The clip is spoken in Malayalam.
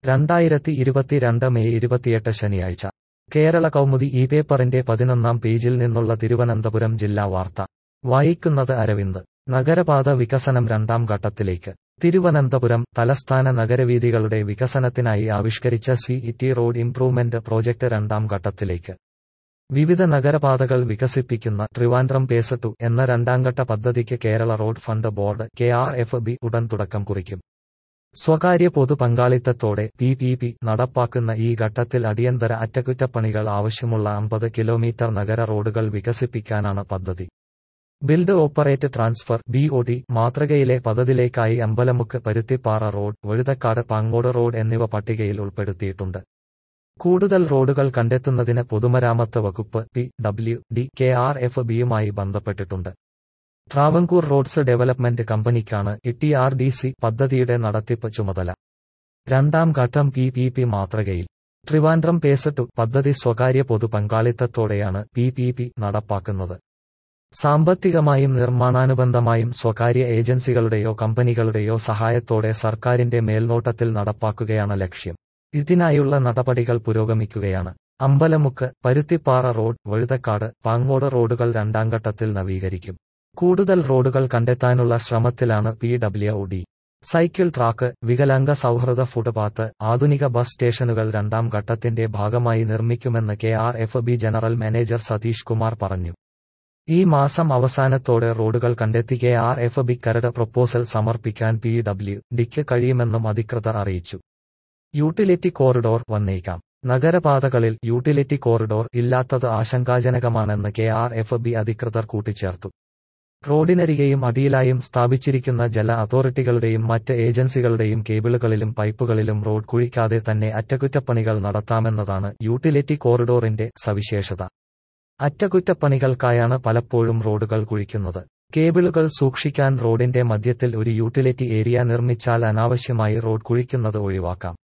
രണ്ടായിരത്തി ഇരുപത്തിരണ്ട് മെയ് ഇരുപത്തിയെട്ട് ശനിയാഴ്ച കേരള കൗമുദി ഈ പേപ്പറിന്റെ പതിനൊന്നാം പേജിൽ നിന്നുള്ള തിരുവനന്തപുരം ജില്ലാ വാർത്ത വായിക്കുന്നത് അരവിന്ദ് നഗരപാത വികസനം രണ്ടാം ഘട്ടത്തിലേക്ക് തിരുവനന്തപുരം തലസ്ഥാന നഗരവീഥികളുടെ വികസനത്തിനായി ആവിഷ്കരിച്ച city road improvement project രണ്ടാം ഘട്ടത്തിലേക്ക് വിവിധ നഗരപാതകൾ വികസിപ്പിക്കുന്ന ട്രിവാൻഡ്രം പേസ് ടു എന്ന രണ്ടാംഘട്ട പദ്ധതിക്ക് Kerala road fund board K R F B ഉടൻ തുടക്കം കുറിക്കും സ്വകാര്യ പൊതു പങ്കാളിത്തത്തോടെ പി പി പി നടപ്പാക്കുന്ന ഈ ഘട്ടത്തിൽ അടിയന്തര അറ്റകുറ്റപ്പണികൾ ആവശ്യമുള്ള അമ്പത് കിലോമീറ്റർ നഗര റോഡുകൾ വികസിപ്പിക്കാനാണ് പദ്ധതി build operate transfer B O T മാതൃകയിലെ പദ്ധതിയിലേക്കായി അമ്പലമുക്ക് പരുത്തിപ്പാറ റോഡ് വഴുതക്കാട് പാങ്ങോട് റോഡ് എന്നിവ പട്ടികയിൽ ഉൾപ്പെടുത്തിയിട്ടുണ്ട് കൂടുതൽ റോഡുകൾ കണ്ടെത്തുന്നതിന് പൊതുമരാമത്ത് വകുപ്പ് P W D K R F ബിയുമായി ബന്ധപ്പെട്ടിട്ടുണ്ട് ട്രാവൻകൂർ റോഡ്സ് ഡെവലപ്മെന്റ് കമ്പനിക്കാണ് ഇ ആർ ഡി സി പദ്ധതിയുടെ നടത്തിപ്പ് ചുമതല രണ്ടാം ഘട്ടം പി പി പി മാതൃകയിൽ ട്രിവാൻഡ്രം പേസ് ടു പദ്ധതി സ്വകാര്യ പൊതു പങ്കാളിത്തത്തോടെയാണ് പി പി പി നടപ്പാക്കുന്നത് സാമ്പത്തികമായും നിർമ്മാണാനുബന്ധമായും സ്വകാര്യ ഏജൻസികളുടെയോ കമ്പനികളുടെയോ സഹായത്തോടെ സർക്കാരിന്റെ മേൽനോട്ടത്തിൽ നടപ്പാക്കുകയാണ് ലക്ഷ്യം ഇതിനായുള്ള നടപടികൾ പുരോഗമിക്കുകയാണ് അമ്പലമുക്ക് പരുത്തിപ്പാറ റോഡ് വഴുതക്കാട് പാങ്ങോട് റോഡുകൾ രണ്ടാം ഘട്ടത്തിൽ നവീകരിക്കും കൂടുതൽ റോഡുകൾ കണ്ടെത്താനുള്ള ശ്രമത്തിലാണ് P W D cycle track വികലാംഗ സൗഹൃദ ഫുട്പാത്ത് ആധുനിക ബസ് സ്റ്റേഷനുകൾ രണ്ടാം ഘട്ടത്തിന്റെ ഭാഗമായി നിർമ്മിക്കുമെന്ന് K R F B general manager Satheesh Kumar പറഞ്ഞു ഈ മാസം അവസാനത്തോടെ റോഡുകൾ കണ്ടെത്തി കെ ആർ എഫ് ബി കരട് പ്രപ്പോസൽ സമർപ്പിക്കാൻ പി ഡബ്ല്യു ഡിക്ക് കഴിയുമെന്നും അധികൃതർ അറിയിച്ചു യൂട്ടിലിറ്റി കോറിഡോർ വന്നേക്കാം നഗരപാതകളിൽ യൂട്ടിലിറ്റി കോറിഡോർ ഇല്ലാത്തത് ആശങ്കാജനകമാണെന്ന് കെ ആർ എഫ് ബി അധികൃതർ കൂട്ടിച്ചേർത്തു റോഡിനരികെയും അടിയിലായും സ്ഥാപിച്ചിരിക്കുന്ന ജല അതോറിറ്റികളുടെയും മറ്റ് ഏജൻസികളുടെയും കേബിളുകളിലും പൈപ്പുകളിലും റോഡ് കുഴിക്കാതെ തന്നെ അറ്റകുറ്റപ്പണികൾ നടത്താമെന്നതാണ് യൂട്ടിലിറ്റി കോറിഡോറിന്റെ സവിശേഷത അറ്റകുറ്റപ്പണികൾക്കായാണ് പലപ്പോഴും റോഡുകൾ കുഴിക്കുന്നത് കേബിളുകൾ സൂക്ഷിക്കാൻ റോഡിന്റെ മധ്യത്തിൽ ഒരു യൂട്ടിലിറ്റി ഏരിയ നിർമ്മിച്ചാൽ അനാവശ്യമായി റോഡ് കുഴിക്കുന്നത് ഒഴിവാക്കാം